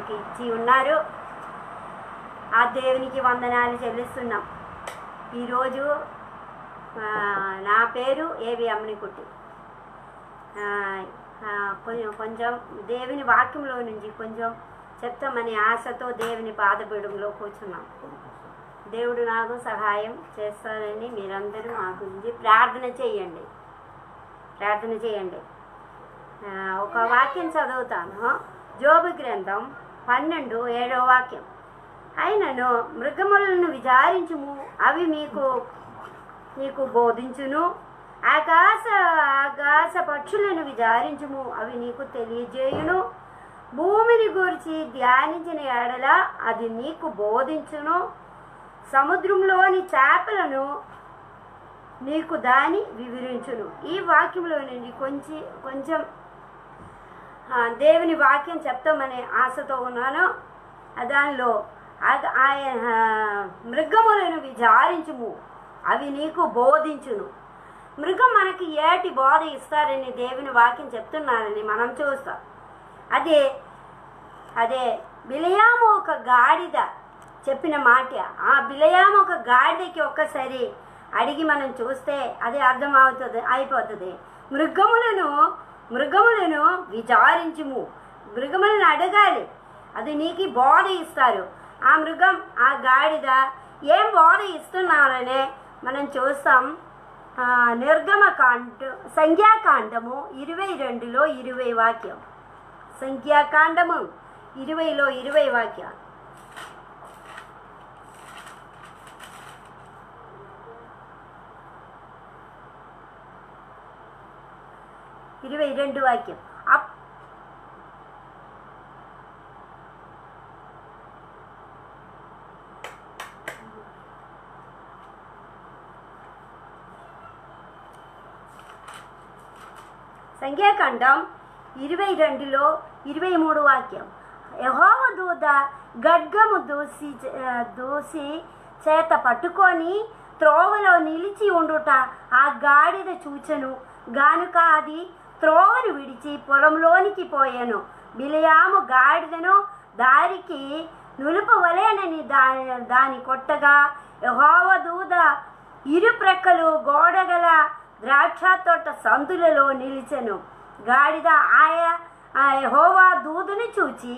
మనకి ఇచ్చి ఉన్నారు ఆ దేవునికి వందనాలు చెల్లిస్తున్నాం ఈరోజు ఆ, నా పేరు ఏవి అమ్మనికుట్టి ఆ, ఆ, కొంచెం కొంచెం దేవుని వాక్యంలో నుంచి కొంచెం చెప్తామని ఆశతో దేవుని బాధపీడంలో కూర్చున్నాం దేవుడు నాకు సహాయం చేస్తారని మీరందరూ మా గురించి ప్రార్థన చేయండి ప్రార్థన చేయండి ఆ, ఒక వాక్యం చదువుతాను జోబు గ్రంథం పన్నెండు ఏడో వాక్యం అయినను మృగములను విచారించుము అవి మీకు నీకు బోధించును ఆకాశ ఆకాశ పక్షులను విచారించుము అవి నీకు తెలియజేయును భూమిని గురించి ధ్యానించిన ఎడల అది నీకు బోధించును సముద్రంలోని చేపలను నీకు దాని వివరించును ఈ వాక్యంలో నుండి కొంచెం కొంచెం ఆ, దేవుని వాక్యం చెప్తామనే ఆశతో ఉన్నాను ఆ దానిలో ఆగ- ఆయన ఆ, మృగములను విచారించుము అవి నీకు బోధించును మృగం మనకి ఏటి బోధ ఇస్తారని దేవుని వాక్యం చెప్తున్నారని మనం చూస్తాం అదే అదే బిలయాము ఒక గాడిద చెప్పిన మాట ఆ బిలయాము ఒక గాడిదకి ఒక్కసారి అడిగి మనం చూస్తే అది అర్థమవుతుంది అయిపోతుంది మృగములను మృగములను విచారించుము మృగములను అడగాలి అది నీకు బోధ ఇస్తారు ఆ మృగం ఆ గాడిద ఏం బోధ ఇస్తున్నారనే మనం చూస్తాం ఆ, నిర్గమకాండ సంఖ్యాకాండము ఇరవై రెండులో ఇరవై వాక్యం సంఖ్యాకాండము ఇరవైలో ఇరవై వాక్యం ఇరవై రెండు వాక్యం అప్ సంఖ్యాకాండం ఇరవై రెండులో ఇరవై మూడు వాక్యం యహోవ దూత గడ్గము దూసి ఆ, దూసి చేత పట్టుకొని త్రోవలో నిలిచి ఉండుట ఆ గాడిద చూచెను గానుక అది త్రోవను విడిచి పొలంలోనికి పోయాను బిలియాము గాడిదను దారికి నులుపవలేనని దాని దాని కొట్టగా యహోవ దూత ఇరు ప్రక్కలు గోడగల ద్రాక్ష తోట సందులలో నిలిచెను గాడిద ఆయ ఆ యెహోవా దూదుని చూచి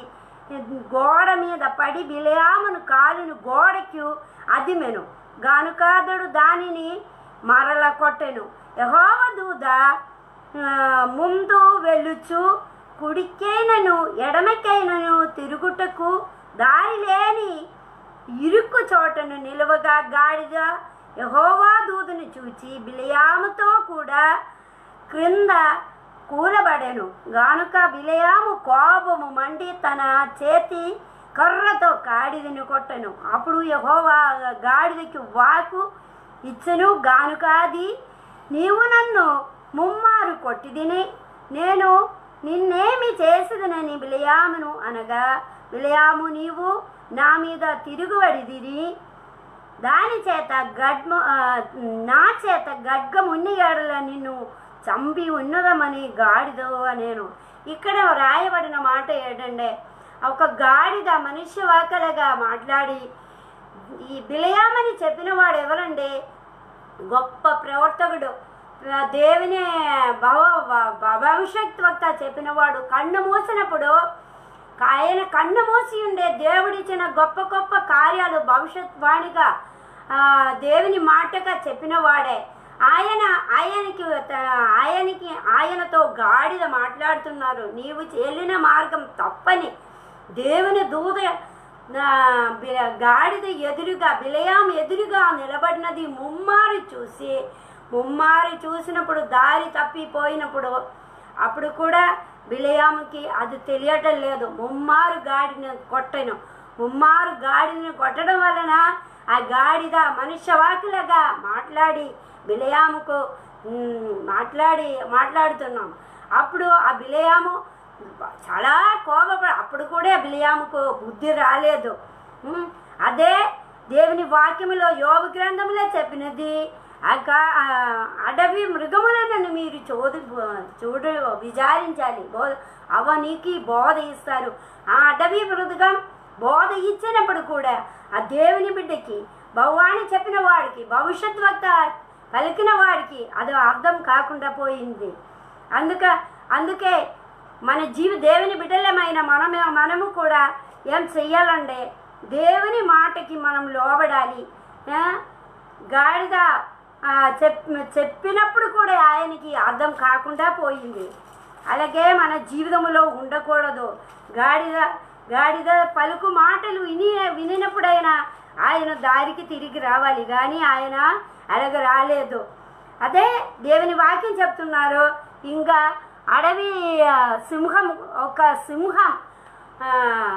గోడ మీద పడి బిలయామును కాలును గోడకు అదిమెను గానుకాదుడు దానిని మరల కొట్టెను యెహోవ దూద ఆ, ముందు వెళ్ళుచు కుడికైనను ఎడమకైనను తిరుగుటకు దారి లేని ఇరుక్కు చోటను నిలువగా గాడిద యహోవా దూదుని చూచి బిలయాముతో కూడా క్రింద కూలబడెను గానుక బిలయాము కోపము మండి తన చేతి కర్రతో గాడిదని కొట్టెను అప్పుడు యహోవా గాడిదకి వాకు ఇచ్చను గానుక అది నీవు నన్ను ముమ్మారు కొట్టిదిని నేను నిన్నేమి చేసిదనని బిలయామును అనగా బిలయాము నీవు నా మీద తిరుగుబడిదిని దాని చేత గడ్మ ఆ, నా చేత గడ్గమున్ని ఏడల నిన్ను చంపి ఉన్నదమని గాడిదో నేను ఇక్కడ రాయబడిన మాట ఏంటంటే ఒక గాడిద మనుష్య వాకలుగా మాట్లాడి ఈ బిలయామని చెప్పిన వాడు ఎవరండి గొప్ప ప్రవర్తకుడు ఆ దేవుని భవ భ- భవిష్యత్ వక్త చెప్పినవాడు కన్ను మూసినప్పుడు ఆయన కన్ను మూసి ఉండే దేవుడిచ్చిన గొప్ప గొప్ప కార్యాలు భవిష్యత్ వాణిగా ఆ, దేవుని మాటగా చెప్పిన వాడే ఆయన ఆయనకి త- ఆయనకి ఆయనతో గాడిద మాట్లాడుతున్నారు నీవు చెల్లిన మార్గం తప్పని దేవుని దూత ఆ, బి- గాడిద ఎదురుగా బిలయాం ఎదురుగా నిలబడినది ముమ్మారి చూసి ముమ్మారి చూసినప్పుడు దారి తప్పిపోయినప్పుడు అప్పుడు కూడా బిలయాముకి అది తెలియటం లేదు ముమ్మారు గాడిని కొట్టను ముమ్మారు గాడిని కొట్టడం వలన ఆ గాడిద మనుష్యవాకులుగా మాట్లాడి బిలయాముకు ఉమ్, మాట్లాడి మాట్లాడుతున్నాం అప్పుడు ఆ బిలయాము చాలా కోపపడ అప్పుడు కూడా బిలియాముకు బుద్ధి రాలేదు ఉమ్, అదే దేవుని వాక్యములో యోగ గ్రంథంలో చెప్పినది ఆ గా- ఆ అడవి మృగములను మీరు చూడు చూడ విచారించాలి బో అవ నీకు బోధ ఇస్తారు ఆ అడవి మృగం బోధ ఇచ్చినప్పుడు కూడా ఆ దేవుని బిడ్డకి భగవాని చెప్పిన వాడికి భవిష్యత్ వక్త పలికిన వాడికి అది అర్థం కాకుండా పోయింది అందుక అందుకే మన జీవ దేవుని బిడ్డలమైన మనమే మనము కూడా ఏం చెయ్యాలంటే దేవుని మాటకి మనం లోబడాలి ఆ? గాడిద ఆ, చెప్ చెప్పినప్పుడు కూడా ఆయనకి అర్థం కాకుండా పోయింది అలాగే మన జీవితంలో ఉండకూడదు గాడిద గాడిద పలుకు మాటలు విని వినినప్పుడైనా ఆయన దారికి తిరిగి రావాలి కానీ ఆయన అలాగ రాలేదు అదే దేవుని వాక్యం చెప్తున్నారు ఇంకా అడవి ఆ, సింహం ఒక సింహం ఆ,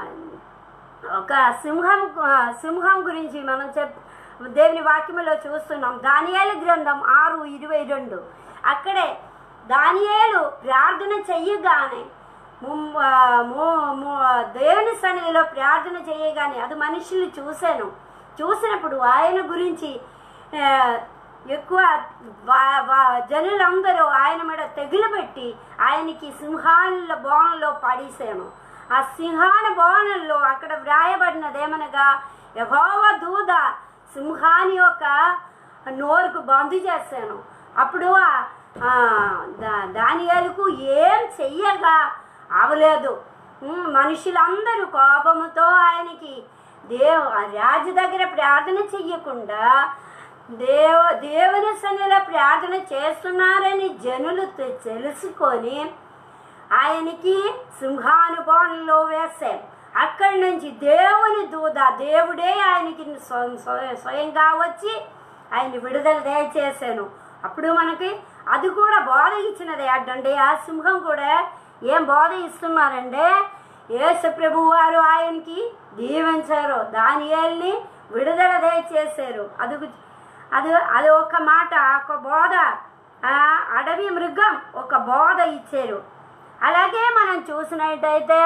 ఒక సింహం ఆ, సింహం గురించి మనం చెప్ దేవుని వాక్యములో చూస్తున్నాం దానియేలు గ్రంథం ఆరు ఇరవై రెండు అక్కడే దానియేలు ప్రార్థన చెయ్యగానే ముం- ఆ, ము- ము- దేవుని సన్నిధిలో ప్రార్థన చేయగానే అది మనుషుల్ని చూశాను చూసినప్పుడు ఆయన గురించి ఆ, ఎక్కువ వా- వా- జనులందరూ ఆయన మీద తెగులు పెట్టి ఆయనకి సింహాల బోనంలో పడేసాను ఆ సింహాన బోనంలో అక్కడ వ్రాయబడినదేమనగా యహోవ దూద సింహాని యొక్క నోరుకు బంద్ చేశాను అప్పుడు ఆ- ఆ, దా- దానియాలకు ఏం చెయ్యగా అవలేదు ఉమ్, మనుషులందరూ కోపముతో ఆయనకి దేవ ఆ రాజు దగ్గర ప్రార్థన చెయ్యకుండా దేవ దేవుని సన్నిధిలో ప్రార్థన చేస్తున్నారని జనులు తె- తెలుసుకొని ఆయనకి సింహానుభవంలో వేశాం అక్కడి నుంచి దేవుని దూత దేవుడే ఆయనకి స్వ- స్వ- స్వయంగా వచ్చి ఆయన విడుదల దయచేశాను అప్పుడు మనకి అది కూడా బోధ ఇచ్చినది అడ్డండి ఆ సింహం కూడా ఏం బోధ ఇస్తున్నారంటే యేసు ప్రభు వారు ఆయనకి దీవించారు దానియేల్ని విడుదల దయచేశారు అది గు- అది అది ఒక మాట ఒక బోధ ఆ అడవి మృగం ఒక బోధ ఇచ్చారు అలాగే మనం చూసినట్టయితే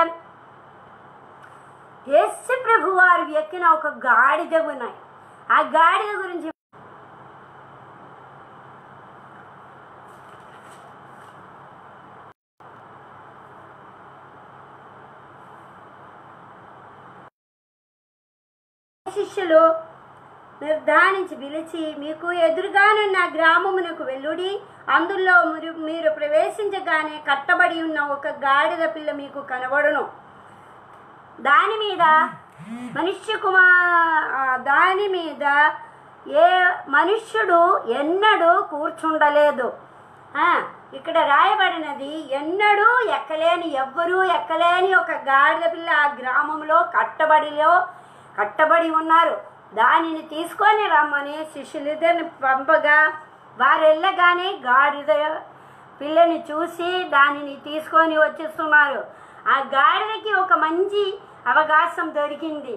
యేసు ప్రభు వారు ఎక్కిన ఒక గాడిద ఉన్నాయి ఆ గాడిద గురించి శిష్యులు నిర్ధారించి పిలిచి మీకు ఎదురుగానున్న గ్రామమునకు వెళ్ళుడి అందులో మీరు మీరు ప్రవేశించగానే కట్టబడి ఉన్న ఒక గాడిద పిల్ల మీకు కనబడును దాని మీద మనుష్య కుమార్ ఆ, దాని మీద ఏ మనుష్యుడు ఎన్నడూ కూర్చుండలేదు ఆ, ఇక్కడ రాయబడినది ఎన్నడూ ఎక్కలేని ఎవ్వరూ ఎక్కలేని ఒక గాడిద పిల్ల ఆ గ్రామంలో కట్టబడిలో కట్టబడి ఉన్నారు దానిని తీసుకొని రమ్మని శిష్యులిద్దరిని పంపగా వారు వెళ్ళగానే గాడిద పిల్లని చూసి దానిని తీసుకొని వచ్చేస్తున్నారు ఆ గాడిదకి ఒక మంచి అవకాశం దొరికింది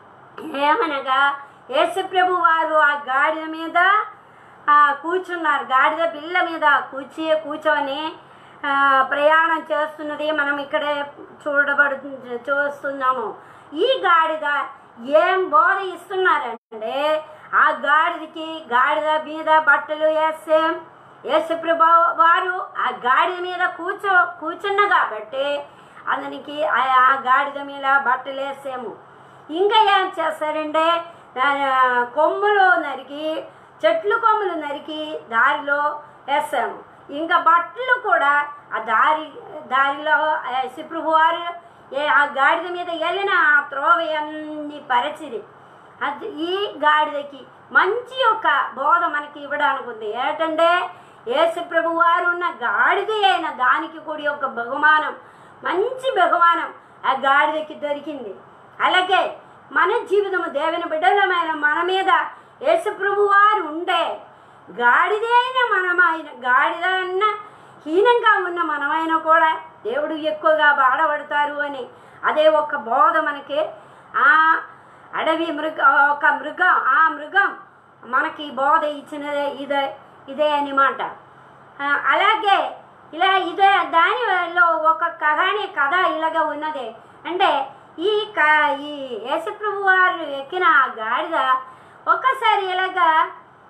ఏమనగా యేసుప్రభు వారు ఆ గాడిద మీద ఆ, కూర్చున్నారు గాడిద పిల్ల మీద కూర్చి కూర్చొని ఆ, ప్రయాణం చేస్తున్నది మనం ఇక్కడే చూడబడు చూస్తున్నాము ఈ గాడిద ఏం బోధ ఇస్తున్నారంటే ఆ గాడిదకి గాడిద మీద బట్టలు వేస్తే యేసుప్రభు వారు ఆ గాడిద మీద కూర్చో కూర్చున్న కాబట్టి అతనికి ఆ ఆ గాడిద మీద బట్టలు వేసాము ఇంకా ఏం చేస్తారంటే దాని కొమ్ములు నరికి చెట్లు కొమ్ములు నరికి దారిలో వేసాము ఇంకా బట్టలు కూడా ఆ దారి దారిలో శిప్రభు వారు ఏ ఆ గాడిద మీద వెళ్ళిన ఆ త్రోవ అన్ని పరిచిది అది ఈ గాడిదకి మంచి ఒక బోధ మనకి ఇవ్వడానికి ఉంది ఏంటంటే యేసుప్రభు వారు ఉన్న గాడిద అయిన దానికి కూడా ఒక బహుమానం మంచి బహుమానం ఆ గాడిదకి దొరికింది అలాగే మన జీవితము దేవుని బిడ్డలమైన మన మీద యేసుప్రభు వారు ఉండే గాడిద అయిన మనమైన గాడిద అన్న హీనంగా ఉన్న మనమైనా కూడా దేవుడు ఎక్కువగా బాధపడతారు అని అదే ఒక బోధ మనకి ఆ అడవి మృగ ఒక మృగం ఆ మృగం మనకి బోధ ఇచ్చినదే ఇదే ఇదే అన్నమాట ఆ, అలాగే ఇలా ఇదే దానిలో ఒక కహాని కథ ఇలాగ ఉన్నది అంటే ఈ క ఈ యేసుప్రభు వారు ఎక్కిన ఆ గాడిద ఒక్కసారి ఇలాగా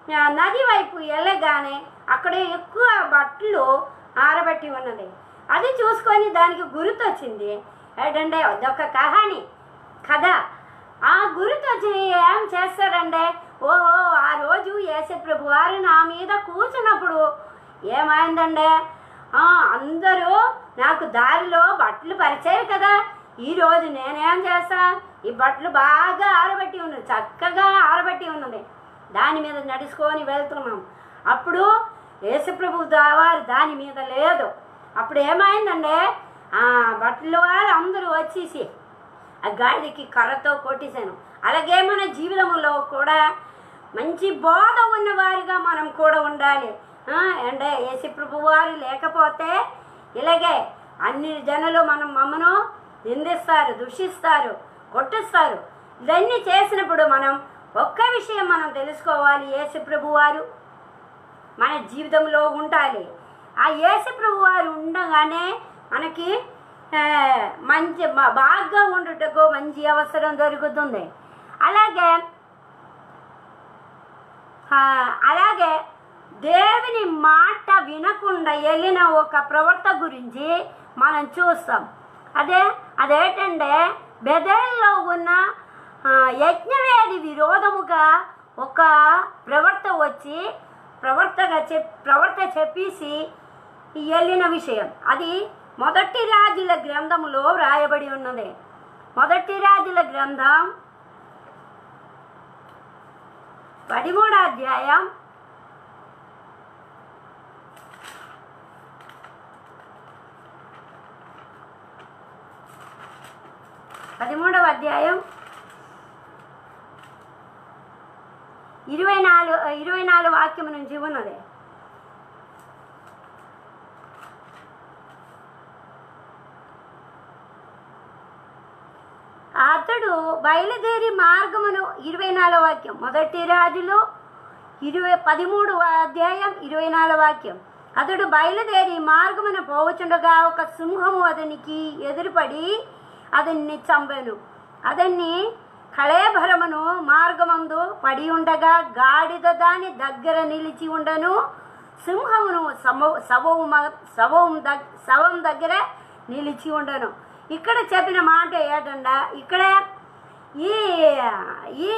ఆ, నది వైపు వెళ్ళగానే అక్కడ ఎక్కువ బట్టలు ఆరబెట్టి ఉన్నది అది చూసుకొని దానికి గుర్తొచ్చింది ఏంటంటే అదొక కహాని కథ ఆ గుర్తొచ్చి ఏం చేస్తారంటే ఓహో ఆ రోజు యేసు ప్రభు వారు నా మీద కూర్చున్నప్పుడు ఏమైందంటే ఆ, అందరూ నాకు దారిలో బట్టలు పరిచారు కదా ఈరోజు నేనేం చేస్తా ఈ బట్టలు బాగా ఆరబెట్టి ఉన్నది చక్కగా ఆరబెట్టి ఉన్నది దాని మీద నడుచుకొని వెళ్తున్నాం అప్పుడు యేసుప్రభు దా- వారు దాని మీద లేదు అప్పుడు ఏమైందంటే ఆ బట్టలు వారు అందరూ వచ్చేసి ఆ గాడిదకి కర్రతో కొట్టేశాను అలాగే మన జీవితంలో కూడా మంచి బోధ ఉన్నవారిగా మనం కూడా ఉండాలి ఆ, అంటే యేసు ప్రభు వారు లేకపోతే ఇలాగే అన్ని జనులు మనం మమ్మను నిందిస్తారు దూషిస్తారు కొట్టిస్తారు ఇవన్నీ చేసినప్పుడు మనం ఒక్క విషయం మనం తెలుసుకోవాలి యేసు ప్రభు వారు మన జీవితంలో ఉండాలి ఆ యేసు ప్రభు వారు ఉండగానే మనకి ఆ, మంచి బా- బాగా ఉండుటకు మంచి అవసరం దొరుకుతుంది అలాగే ఆ, అలాగే దేవుని మాట వినకుండా వెళ్ళిన ఒక ప్రవర్త గురించి మనం చూస్తాం అదే అదేంటంటే బెదల్లో ఉన్న ఆ, యజ్ఞవేది విరోధముగా ఒక ప్రవర్త వచ్చి ప్రవర్తగా చెప్ ప్రవర్త చెప్పేసి వెళ్ళిన విషయం అది మొదటి రాజుల గ్రంథములో వ్రాయబడి ఉన్నది మొదటి రాజుల గ్రంథం పదిమూడో అధ్యాయం పదిమూడవ అధ్యాయం ఇరవై నాలుగు ఇరవై నాలుగు వాక్యం నుంచి ఉన్నది అతడు బయలుదేరి మార్గమును ఇరవై నాలుగు వాక్యం మొదటి రాజులో ఇరవై పదిమూడు అధ్యాయం ఇరవై నాలుగు వాక్యం అతడు బయలుదేరి మార్గమున పోవచుండగా ఒక సింహము అతనికి ఎదురుపడి అతన్ని చంపెను అతన్ని కళేభరమును మార్గమందు పడి ఉండగా గాడిద దాని దగ్గర నిలిచి ఉండను సింహమును సమ శవము మ- శవము దగ్ శవం దగ్గర నిలిచి ఉండను ఇక్కడ చెప్పిన మాట ఏంటంటే ఇక్కడ ఈ ఈ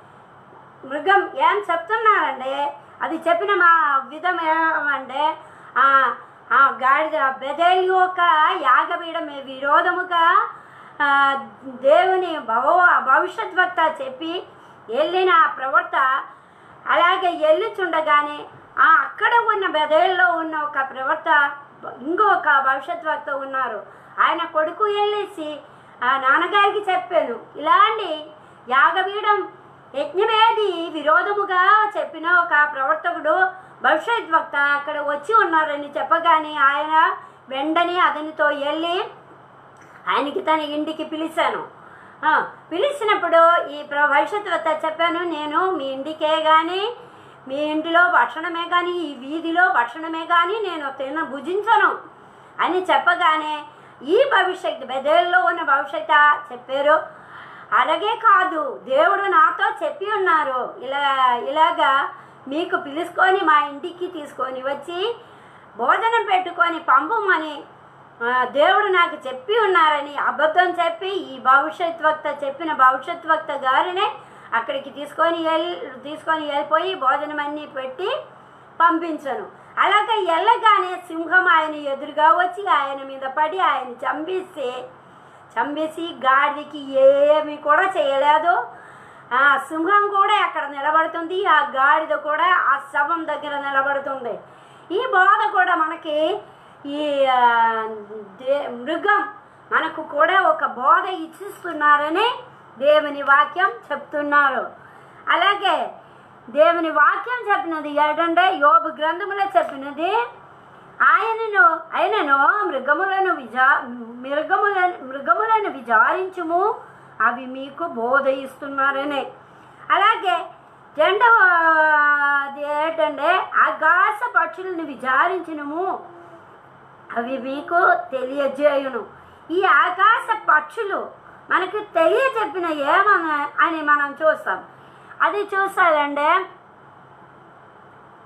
మృగం ఏం చెప్తున్నారంటే అది చెప్పిన మా విధం ఏమంటే ఆ ఆ గాడిద బెదల్ యొక్క యాగపీఠం విరోధముగా ఆ, దేవుని భవ భవిష్యత్ వక్త చెప్పి వెళ్ళిన ఆ ప్రవర్త అలాగే వెళ్ళుచుండగానే ఆ అక్కడ ఉన్న బెదేల్లో ఉన్న ఒక ప్రవర్త ఇంకొక భవిష్యత్ వక్త ఉన్నారు ఆయన కొడుకు వెళ్ళేసి ఆ నాన్నగారికి చెప్పాను ఇలాంటి యాగపీఠం యజ్ఞవేది విరోధముగా చెప్పిన ఒక ప్రవర్తకుడు భవిష్యత్ వక్త అక్కడ వచ్చి ఉన్నారని చెప్పగానే ఆయన వెంటనే అతనితో వెళ్ళి ఆయనకి తన ఇంటికి పిలిచాను ఆ, పిలిచినప్పుడు ఈ ప్ర- భవిష్యత్ వక్త చెప్పాను నేను మీ ఇంటికే కానీ మీ ఇంటిలో భక్షణమే కానీ ఈ వీధిలో భక్షణమే కానీ నేను తిన భుజించను అని చెప్పగానే ఈ భవిష్యత్ బెదేల్లో ఉన్న భవిష్యత్ చెప్పారు అలాగే కాదు దేవుడు నాతో చెప్పి ఉన్నారు ఇలా ఇలాగా మీకు పిలుచుకొని మా ఇంటికి తీసుకొని వచ్చి భోజనం పెట్టుకొని పంపమని ఆ, దేవుడు నాకు చెప్పి ఉన్నారని అబద్ధం చెప్పి ఈ భవిష్యత్ వక్త చెప్పిన భవిష్యత్ వక్త గారినే అక్కడికి తీసుకొని వెళ్ళి తీసుకొని వెళ్ళిపోయి భోజనం అన్నీ పెట్టి పంపించను అలాగే వెళ్ళగానే సింహం ఆయన ఎదురుగా వచ్చి ఆయన మీద పడి ఆయన చంపేస్తే చంపేసి గాడికి ఏమి కూడా చేయలేదు ఆ సింహం కూడా అక్కడ నిలబడుతుంది ఆ గాడిద కూడా ఆ శవం దగ్గర నిలబడుతుంది ఈ బోధ కూడా మనకి ఈ ఆ, దే- మృగం మనకు కూడా ఒక బోధ ఇచ్చిస్తున్నారని దేవుని వాక్యం చెప్తున్నారు అలాగే దేవుని వాక్యం చెప్పినది ఏంటంటే యోబు గ్రంథములో చెప్పినది ఆయనను ఆయనను మృగములను విజా మృగములను మృగములను విచారించుము అవి మీకు బోధ ఇస్తున్నారని అలాగే రెండవ ఏంటంటే ఆకాశ పక్షులను విచారించినము అవి మీకు తెలియజేయును ఈ ఆకాశ పక్షులు మనకు తెలియజెప్పిన ఏమన అని మనం చూస్తాం అది చూస్తారంటే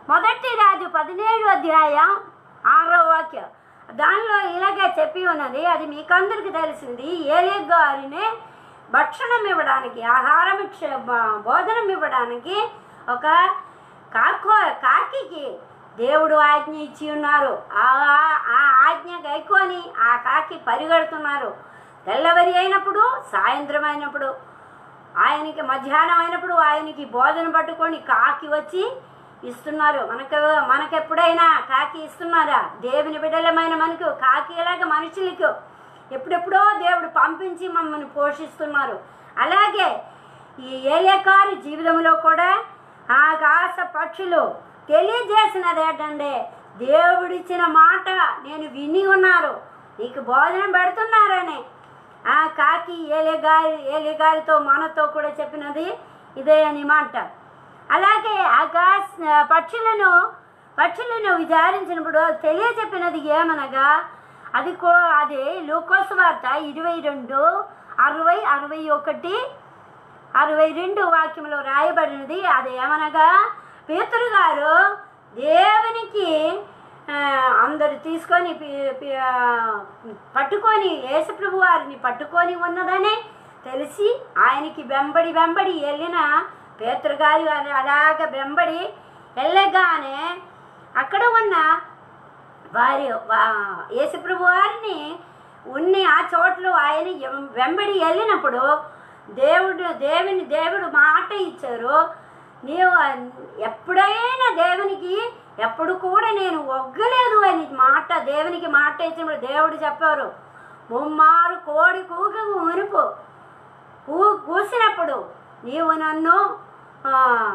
మొదటి రాజు పదిహేడు అధ్యాయం ఆరో వాక్యం దానిలో ఇలాగే చెప్పి ఉన్నది అది మీకందరికి తెలిసింది ఏలే గారిని భక్షణం ఇవ్వడానికి ఆహారం ఇచ్చే- బ- భోజనం ఇవ్వడానికి ఒక కాకో కాకికి దేవుడు ఆజ్ఞ ఇచ్చి ఉన్నారు ఆ ఆ ఆజ్ఞ గైకొని ఆ కాకి పరిగెడుతున్నారు తెల్లవరి అయినప్పుడు సాయంత్రం అయినప్పుడు ఆయనకి మధ్యాహ్నం అయినప్పుడు ఆయనకి భోజనం పట్టుకొని కాకి వచ్చి ఇస్తున్నారు మనకు మనకెప్పుడైనా కాకి ఇస్తున్నారా దేవుని బిడ్డలమైన మనకు కాకి ఎలాగ మనుషులకు ఎప్పుడెప్పుడో దేవుడు పంపించి మమ్మల్ని పోషిస్తున్నారు అలాగే ఈ ఏలేకారి జీవితంలో కూడా ఆకాశ పక్షులు తెలియజేసినది ఏంటంటే దేవుడిచ్చిన మాట నేను విని ఉన్నారు నీకు భోజనం పెడుతున్నారని ఆ కాకి ఏలేగారి ఏలేగారితో మనతో కూడా చెప్పినది ఇదే అని మాట అలాగే ఆకాశ పక్షులను పక్షులను విచారించినప్పుడు తెలియజెప్పినది ఏమనగా అది కో అది లూకోస్ వార్త ఇరవై రెండు అరవై అరవై ఒకటి అరవై రెండు వాక్యంలో రాయబడినది అది ఏమనగా పేతురు గారు దేవునికి ఆ, అందరు తీసుకొని పి- పి- ఆ, పట్టుకొని యేసుప్రభు వారిని పట్టుకొని ఉన్నదని తెలిసి ఆయనకి వెంబడి వెంబడి వెళ్ళిన పేతురు గారు అలా- అలాగ వెంబడి వెళ్ళగానే అక్కడ ఉన్న వారి వా- యేసుప్రభు వారిని ఉన్ని ఆ చోట్లో ఆయన ఎం- వెంబడి వెళ్ళినప్పుడు దేవుడు దేవుని దేవుడు మాట ఇచ్చారు నీవు ఎప్పుడైనా దేవునికి ఎప్పుడు కూడా నేను ఒగ్గలేదు అని మాట దేవునికి మాట ఇచ్చినప్పుడు దేవుడు చెప్పారు ముమ్మారు కోడి కూగ మునుపు కూ కూసినప్పుడు నీవు నన్ను ఆ,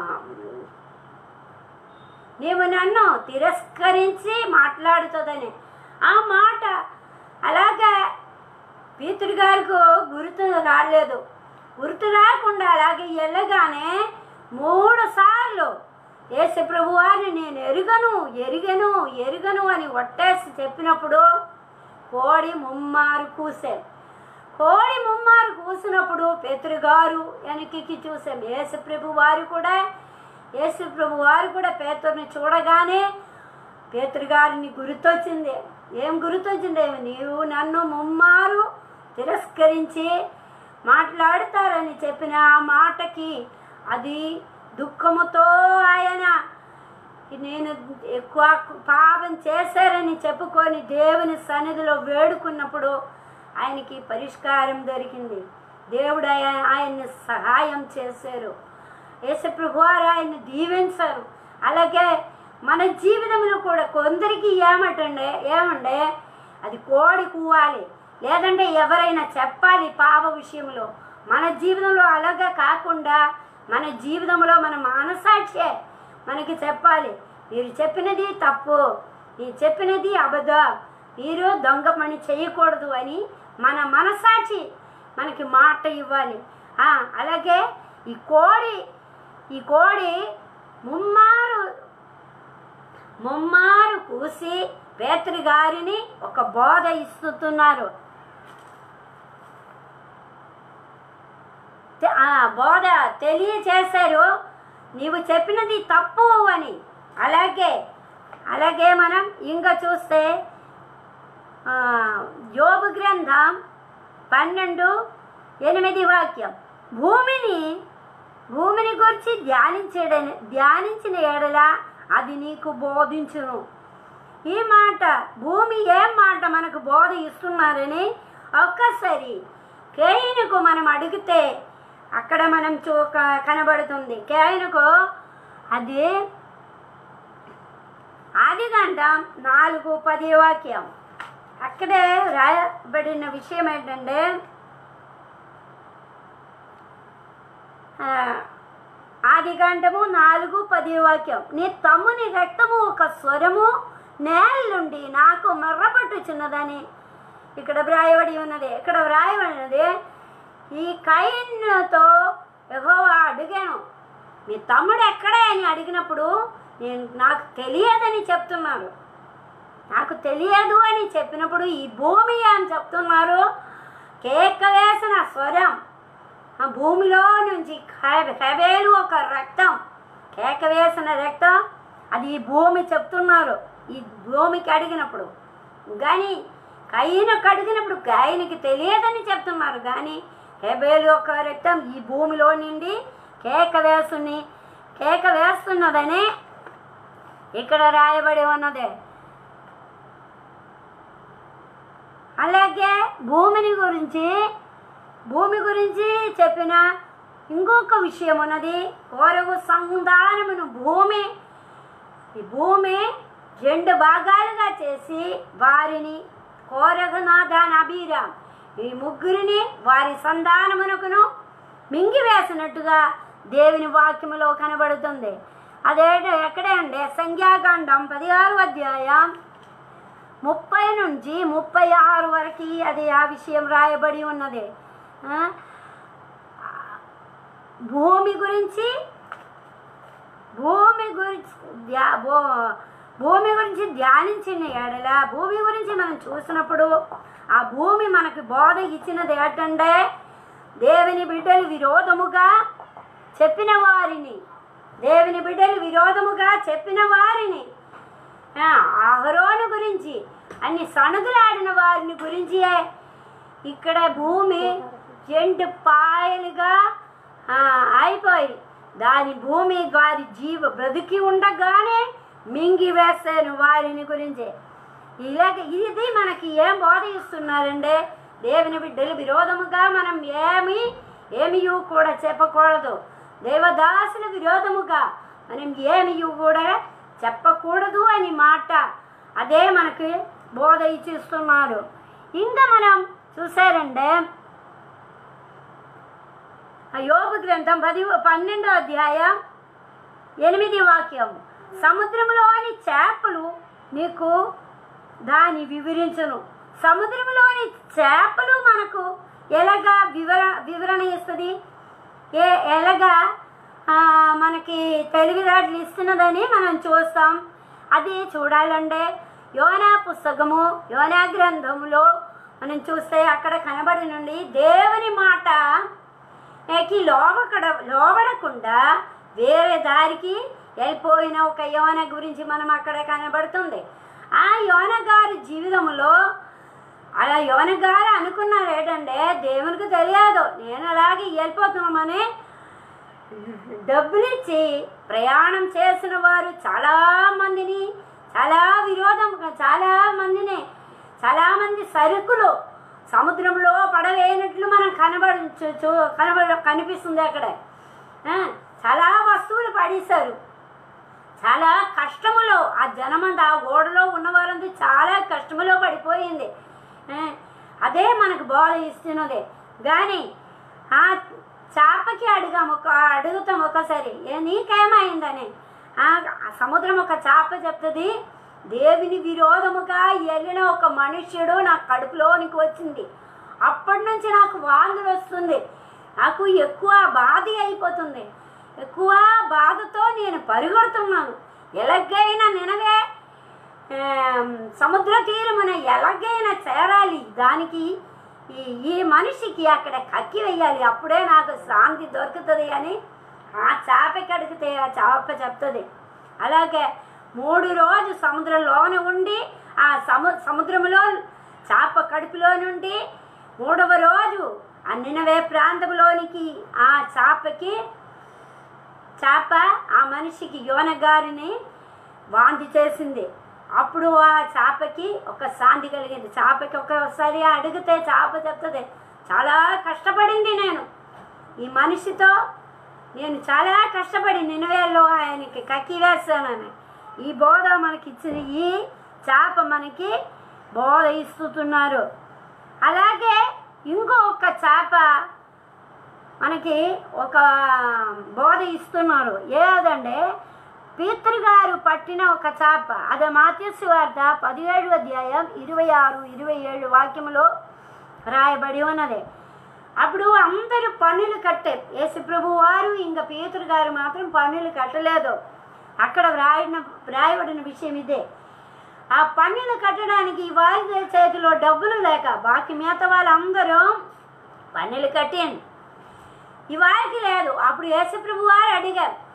నీవు నన్ను తిరస్కరించి మాట్లాడుతుందని ఆ మాట అలాగే పీతుడి గారికి గుర్తు రాలేదు గుర్తు రాకుండా అలాగే వెళ్ళగానే మూడు సార్లు యేసు ప్రభు వారిని నేను ఎరుగను ఎరుగను ఎరుగను అని ఒట్టేసి చెప్పినప్పుడు కోడి ముమ్మారు కూసే కోడి ముమ్మారు కూసినప్పుడు పేతురు గారు వెనక్కి చూసాం యేసు ప్రభు వారు కూడా యేసు ప్రభు వారు కూడా పేతుర్ని చూడగానే పేతురు గారిని గుర్తొచ్చింది ఏం గుర్తొచ్చింది నీవు నన్ను ముమ్మారు తిరస్కరించి మాట్లాడతారని చెప్పిన ఆ మాటకి అది దుఃఖముతో ఆయన నేను ఎక్కువ పాపం చేశారని చెప్పుకొని దేవుని సన్నిధిలో వేడుకున్నప్పుడు ఆయనకి పరిష్కారం దొరికింది దేవుడు ఆయన- ఆయన్ని సహాయం చేశారు యేసప్రభు వారు ఆయన్ని దీవించారు అలాగే మన జీవితంలో కూడా కొందరికి ఏమటండే ఏమండే అది కోడి కూవాలి లేదంటే ఎవరైనా చెప్పాలి పాప విషయంలో మన జీవితంలో అలాగా కాకుండా మన జీవితంలో మన మనసాక్షే మనకి చెప్పాలి మీరు చెప్పినది తప్పు మీరు చెప్పినది అబద్ధం మీరు దొంగ పని చేయకూడదు అని మన మనసాక్షి మనకి మాట ఇవ్వాలి ఆ, అలాగే ఈ కోడి ఈ కోడి ముమ్మారు ముమ్మారు కూసి పేతురి గారిని ఒక బోధ ఇస్తున్నారు తె- ఆ బోధ తెలియచేశారు నీవు చెప్పినది తప్పు అని అలాగే అలాగే మనం ఇంకా చూస్తే ఆ, యోబు గ్రంథం పన్నెండు ఎనిమిది వాక్యం భూమిని భూమిని గురించి ధ్యానించడ ధ్యానించిన ఎడల అది నీకు బోధించును ఈ మాట భూమి ఏం మాట మనకు బోధ ఇస్తున్నారని ఒక్కసారి కేయినుకు మనం అడిగితే అక్కడ మనం చూ క- కనబడుతుంది కేయినుకు అది ఆది గంటం నాలుగు పది వాక్యం అక్కడే రాయబడిన విషయం ఏంటంటే ఆ, ఆది గంటము నాలుగు పది వాక్యం నీ తమ్ముని రక్తము ఒక స్వరము నేల నుండి నాకు మర్రపట్టుచున్నదని ఇక్కడ వ్రాయబడి ఉన్నది ఇక్కడ వ్రాయబడినది ఈ కైన్తో యెహోవా అడిగాను మీ తమ్ముడు ఎక్కడే అని అడిగినప్పుడు నేను నాకు తెలియదని చెప్తున్నాను నాకు తెలియదు అని చెప్పినప్పుడు ఈ భూమి అని చెప్తున్నారు కేక వేసిన స్వరం ఆ భూమిలో నుంచి హె- హెబేలు ఒక రక్తం కేక వేసిన రక్తం అది ఈ భూమి చెప్తున్నారు ఈ భూమికి అడిగినప్పుడు కానీ కయ్యనకు అడిగినప్పుడు గాయనికి తెలియదని చెప్తున్నారు కానీ హెబేలు యొక్క రక్తం ఈ భూమిలో నుండి కేక వేస్తుని కేక వేస్తున్నదని ఇక్కడ రాయబడి ఉన్నదే అలాగే భూమిని గురించి భూమి గురించి చెప్పిన ఇంకొక విషయం ఉన్నది కోరవు సంధానమును భూమి ఈ భూమి రెండు భాగాలుగా చేసి వారిని కోరగనాథాన్ అభిరామ్ ఈ ముగ్గురిని వారి సంధానమునకును మింగివేసినట్టుగా దేవుని వాక్యములో కనబడుతుంది అదేంటో ఎక్కడే అండి సంఖ్యాకాండం పదిహారు అధ్యాయం ముప్పై నుంచి ముప్పై ఆరు వరకు అది ఆ విషయం రాయబడి ఉన్నది ఆ? భూమి గురించి భూమి గురించి ధ్యా భూ భూమి గురించి ధ్యానించిన ఎడల భూమి గురించి మనం చూసినప్పుడు ఆ భూమి మనకి బోధ ఇచ్చినది ఏంటంటే దేవుని బిడ్డలు విరోధముగా చెప్పిన వారిని దేవుని బిడ్డలు విరోధముగా చెప్పిన వారిని ఆ, అహరోను గురించి అన్ని సణుగులాడిన వారిని గురించి ఇక్కడ భూమి రెండు పాయలుగా ఆ, అయిపోయి దాని భూమి వారి జీవ బ్రతికి ఉండగానే మింగి వేస్తాను వారిని గురించి ఇలాగ ఇది మనకి ఏం బోధ ఇస్తున్నారంటే దేవుని బిడ్డలు విరోధముగా మనం ఏమి ఏమి కూడా చెప్పకూడదు దేవదాసుల విరోధముగా మనం ఏమి కూడా చెప్పకూడదు అని మాట అదే మనకి బోధ ఇచ్చిస్తున్నారు ఇంకా మనం చూసారంటే ఆ యోగు గ్రంథం పది పన్నెండో అధ్యాయం ఎనిమిది వాక్యం సముద్రంలోని చేపలు నీకు దాని వివరించును సముద్రంలోని చేపలు మనకు ఎలాగా వివర వివరణ ఇస్తుంది ఏ ఎలాగా ఆ, మనకి తెలివిదాట్లు ఇస్తున్నదని మనం చూస్తాం అది చూడాలంటే యోనా పుస్తకము యోనా గ్రంథములో మనం చూస్తే అక్కడ కనబడి నుండి దేవుని మాట కి లోబకడ లోబడకుండా వేరే దారికి వెళ్ళిపోయిన ఒక యోన గురించి మనం అక్కడ కనబడుతుంది ఆ యోన గారి జీవితంలో అలా యోన గారు అనుకున్నారు ఏంటంటే దేవునికి తెలియదు నేను అలాగే వెళ్ళిపోతున్నామని డబ్బులిచ్చి ప్రయాణం చేసిన వారు చాలా మందిని చాలా విరోధం చాలా మందిని చాలా మంది సరుకులు సముద్రంలో పడవేయనట్లు మనం కనబడ చూ- చూ- కనబడ కనిపిస్తుంది అక్కడ ఆ, చాలా వస్తువులు పడేశారు చాలా కష్టములో ఆ జనమంతా ఆ ఓడలో ఉన్నవారంతా చాలా కష్టములో పడిపోయింది ఆ, అదే మనకు బోధ ఇస్తున్నది కానీ ఆ చేపకి అడిగాం ఒక అడుగుతాం ఒకసారి ఏ నీకేమైందని ఆ ఆ సముద్రం ఒక చేప చెప్తుంది దేవుని విరోధముగా వెళ్ళిన ఒక మనుష్యుడు నా కడుపులోనికి వచ్చింది అప్పటి నుంచి నాకు వాంతులు వస్తుంది నాకు ఎక్కువ బాధ అయిపోతుంది ఎక్కువ బాధతో నేను పరిగెడుతున్నాను ఎలాగైనా నినవే ఆమ్, సముద్ర తీరమున ఎలాగైనా చేరాలి దానికి ఈ ఈ మనిషికి అక్కడ కక్కి వేయాలి అప్పుడే నాకు శాంతి దొరుకుతుంది అని ఆ చేపకి అడిగితే ఆ చేప చెప్తుంది అలాగే మూడు రోజు సముద్రంలోనే ఉండి ఆ సము సముద్రంలో చేప కడుపులో నుండి మూడవ రోజు ఆ నినవే ప్రాంతంలోనికి ఆ చేపకి చేప ఆ మనిషికి యోన గారిని వాంతి చేసింది అప్పుడు ఆ చేపకి ఒక శాంతి కలిగింది చేపకి ఒకసారి అడిగితే చేప చెప్తుంది చాలా కష్టపడింది నేను ఈ మనిషితో నేను చాలా కష్టపడి నినవేల్లో ఆయనకి కక్కి వేస్తానని ఈ బోధ మనకి ఇచ్చిన ఈ చేప మనకి బోధ ఇస్తున్నారు అలాగే ఇంకో ఒక చేప మనకి ఒక బోధ ఇస్తున్నారు ఏదంటే పీతృగారు పట్టిన ఒక చేప అదే మాత్యస్సు వార్త పదిహేడు అధ్యాయం ఇరవై ఆరు ఇరవై ఏడు వాక్యములో రాయబడి ఉన్నది అప్పుడు అందరూ పన్నులు కట్టారు యేసు ప్రభు వారు ఇంకా పీతరు గారు మాత్రం పన్నులు కట్టలేదు అక్కడ వ్రాయన వ్రాయబడిన విషయం ఇదే ఆ పన్నులు కట్టడానికి వారి చేతిలో డబ్బులు లేక బాకి మిగతా వాళ్ళందరూ పన్నులు కట్టండి ఈ వారికి లేదు అప్పుడు యేసుప్రభు వారు అడిగారు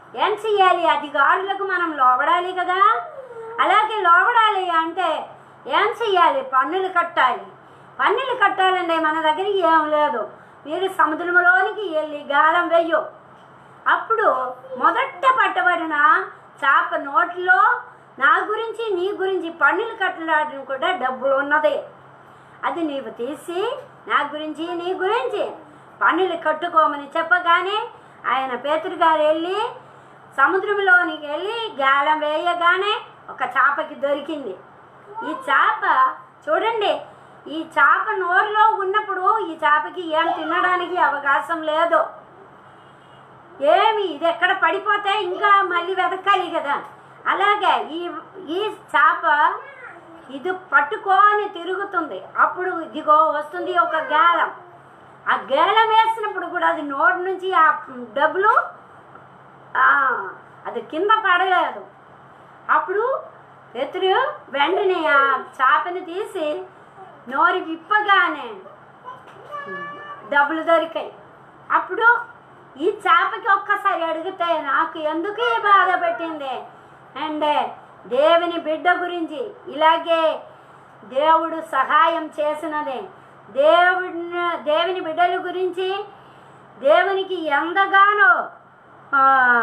ఏం చెయ్యాలి అధికారులకు మనం లోబడాలి కదా అలాగే లోబడాలి అంటే ఏం చెయ్యాలి పన్నులు కట్టాలి పన్నులు కట్టాలండి మన దగ్గరికి ఏం లేదు మీరు సముద్రంలోనికి వెళ్ళి గాలం వెయ్యు అప్పుడు మొదట పట్టబడిన చేప నోట్లో నా గురించి నీ గురించి పన్నులు కట్టడానికి కూడా డబ్బులు ఉన్నది అది నీవు తీసి నా గురించి నీ గురించి పన్నులు కట్టుకోమని చెప్పగానే ఆయన పేతురు గారు వెళ్ళి సముద్రంలోనికి వెళ్ళి గాలం వేయగానే ఒక చేపకి దొరికింది ఈ చేప చూడండి ఈ చేప నోరులో ఉన్నప్పుడు ఈ చేపకి ఏం తినడానికి అవకాశం లేదు ఏమి ఇది ఎక్కడ పడిపోతే ఇంకా మళ్ళీ వెతకాలి కదా అలాగే ఈ ఈ చేప ఇది పట్టుకొని తిరుగుతుంది అప్పుడు ఇదిగో వస్తుంది ఒక గేలం ఆ గేలం వేసినప్పుడు కూడా అది నోటి నుంచి ఆ డబ్బులు ఆ, అది కింద పడలేదు అప్పుడు ఎదురు వెంటనే ఆ చేపని తీసి నోరు విప్పగానే డబ్బులు దొరికాయి అప్పుడు ఈ చేపకి ఒక్కసారి అడిగితే నాకు ఎందుకు ఈ బాధ పెట్టింది అండ్ దేవుని బిడ్డ గురించి ఇలాగే దేవుడు సహాయం చేసినదే దేవుడిని దేవుని బిడ్డల గురించి దేవునికి ఎంతగానో ఆ,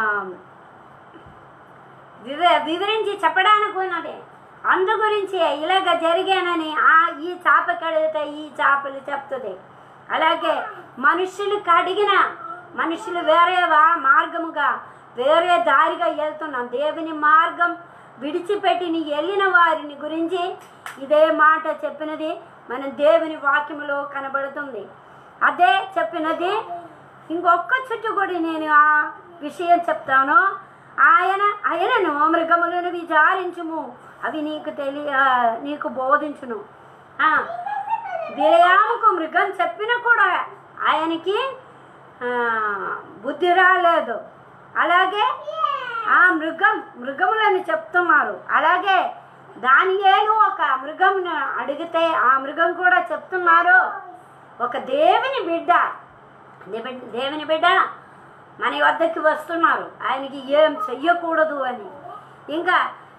వివ వివరించి చెప్పడానికి ఉన్నది అందు గురించి ఇలాగ జరిగానని ఆ ఈ చేప కడిగితే ఈ చేపలు చెప్తుంది అలాగే మనుషులు కడిగిన మనుషులు వేరే వా- మార్గముగా వేరే దారిగా వెళ్తున్నాం దేవుని మార్గం విడిచిపెట్టి నీ వెళ్ళిన వారిని గురించి ఇదే మాట చెప్పినది మన దేవుని వాక్యములో కనబడుతుంది అదే చెప్పినది ఇంకొక చుట్టూ కూడా నేను ఆ విషయం చెప్తాను ఆయన ఆయనను మృగములను విచారించుము అవి నీకు తెలియ నీకు బోధించును ఆ, బిలయాముకు మృగం చెప్పినా కూడా ఆయనకి ఆ, బుద్ధి రాలేదు అలాగే ఆ మృగం మృగములని చెప్తున్నారు అలాగే దానియేలు ఒక మృగమును అడిగితే ఆ మృగం కూడా చెప్తున్నారు ఒక దేవుని బిడ్డ దేవ- దేవుని బిడ్డ మన వద్దకి వస్తున్నారు ఆయనకి ఏం చెయ్యకూడదు అని ఇంకా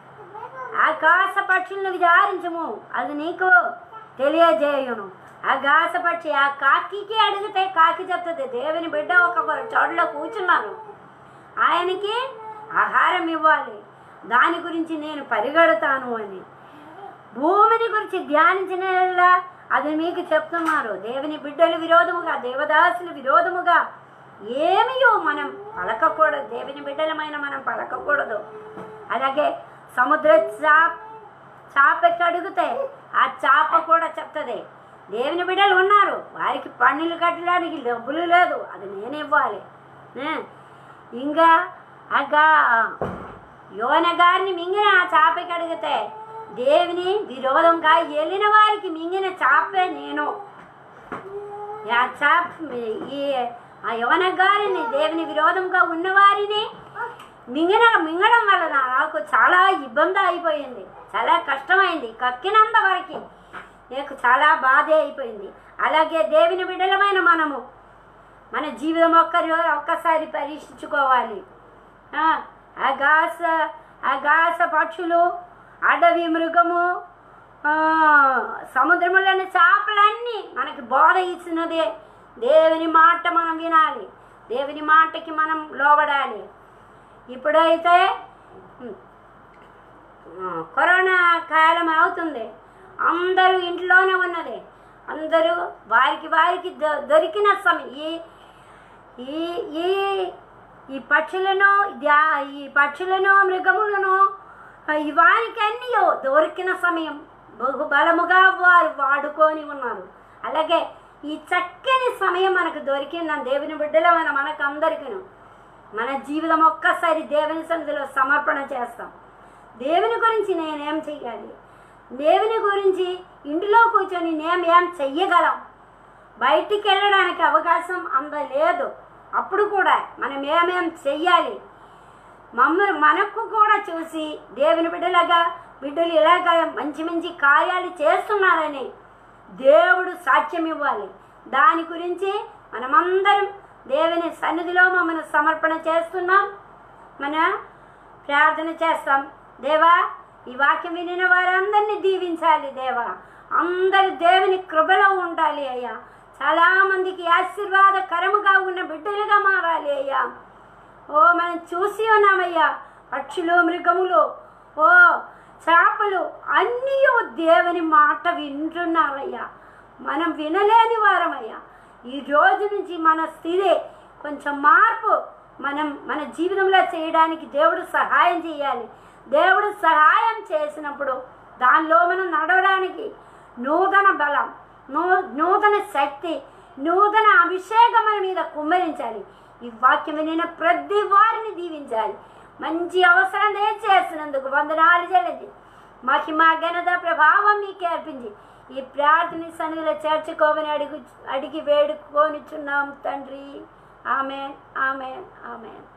ఆకాశ పక్షులను విచారించము అది నీకు తెలియజేయును ఆకాశ పక్షి ఆ కాకికి అడిగితే కాకి చెప్తుంది దేవుని బిడ్డ ఒక చోట్ల కూర్చున్నాను ఆయనకి ఆహారం ఇవ్వాలి దాని గురించి నేను పరిగెడతాను అని భూమిని గురించి ధ్యానించిన అది మీకు చెప్తున్నారు దేవుని బిడ్డలు విరోధముగా దేవదాసులు విరోధముగా ఏమియో మనం పలకకూడదు దేవుని బిడ్డలమైన మనం పలకకూడదు అలాగే సముద్ర చాప చాపకి అడిగితే ఆ చాప కూడా చెప్తుంది దేవుని బిడ్డలు ఉన్నారు వారికి పన్నులు కట్టడానికి డబ్బులు లేదు అది నేనే ఇవ్వాలి ఏ? ఇంకా అగా యోన గారిని మింగిన ఆ చాపకి అడిగితే దేవుని విరోధంగా వెళ్ళిన వారికి మింగిన చాపే నేను ఆ చాప ఈ ఆ యవన గారిని దేవుని విరోధంగా ఉన్నవారిని మింగిన మింగడం వలన నాకు చాలా ఇబ్బంది అయిపోయింది చాలా కష్టమైంది కక్కినంత వరకు నాకు చాలా బాధ అయిపోయింది అలాగే దేవుని బిడ్డలమైన మనము మన జీవితం ఒక్కరి ఒక్కసారి పరీక్షించుకోవాలి ఆ, ఆకాశ ఆకాశ పక్షులు అడవి మృగము ఆ, సముద్రములోని చేపలన్నీ మనకి బోధ ఇచ్చినదే దేవుని మాట మనం వినాలి దేవుని మాటకి మనం లోబడాలి ఇప్పుడైతే ఉమ్, ఆ, కరోనా కాలం అవుతుంది అందరూ ఇంట్లోనే ఉన్నది అందరూ వారికి వారికి దొ- దొరికిన సమయం ఈ ఈ ఈ ఈ పక్షులను ధ్యా- ఈ పక్షులను మృగములను ఈ వారికన్నీ దొరికిన సమయం బహుబలముగా వారు వాడుకొని ఉన్నారు అలాగే ఈ చక్కని సమయం మనకు దొరికిందని దేవుని బిడ్డలమైన మనకు అందరికీను మన జీవితం ఒక్కసారి దేవుని సన్నిధిలో సమర్పణ చేస్తాం దేవుని గురించి నేనేం చెయ్యాలి దేవుని గురించి ఇంటిలో కూర్చొని నేను ఏం చెయ్యగలం బయటికి వెళ్ళడానికి అవకాశం అంత లేదు అప్పుడు కూడా మనం ఏమేం చెయ్యాలి మమ్మల్ని మనకు కూడా చూసి దేవుని బిడ్డలాగా బిడ్డలు ఇలాగా మంచి మంచి కార్యాలు చేస్తున్నారని దేవుడు సాక్ష్యం ఇవ్వాలి దాని గురించి మనమందరం దేవుని సన్నిధిలో మమ్మల్ని సమర్పణ చేస్తున్నాం మన ప్రార్థన చేస్తాం దేవా ఈ వాక్యం వినిన వారందరినీ దీవించాలి దేవా అందరు దేవుని కృపలో ఉండాలి అయ్యా చాలా మందికి ఆశీర్వాదకరముగా ఉన్న బిడ్డలుగా మారాలి అయ్యా ఓ మనం చూసి ఉన్నామయ్యా పక్షులు మృగములు ఓ చేపలు అన్నీ దేవుని మాట వింటున్నారయ్యా మనం వినలేని వారమయ్యా ఈ రోజు నుంచి మన స్థితి కొంచెం మార్పు మనం మన జీవితంలో చేయడానికి దేవుడు సహాయం చేయాలి దేవుడు సహాయం చేసినప్పుడు దానిలో మనం నడవడానికి నూతన బలం నూ నూతన శక్తి నూతన అభిషేకం మన మీద కుమ్మరించాలి ఈ వాక్యం వినిన ప్రతి వారిని దీవించాలి మంచి అవసరం చేసినందుకు వందనాలు చెల్లింది మహిమ ఘనత ప్రభావం మీకే అర్పించి ఈ ప్రార్థన సన్నిధిలో చేర్చుకోమని అడుగు అడిగి వేడుకోనిచున్నాం తండ్రి ఆమె ఆమె ఆమె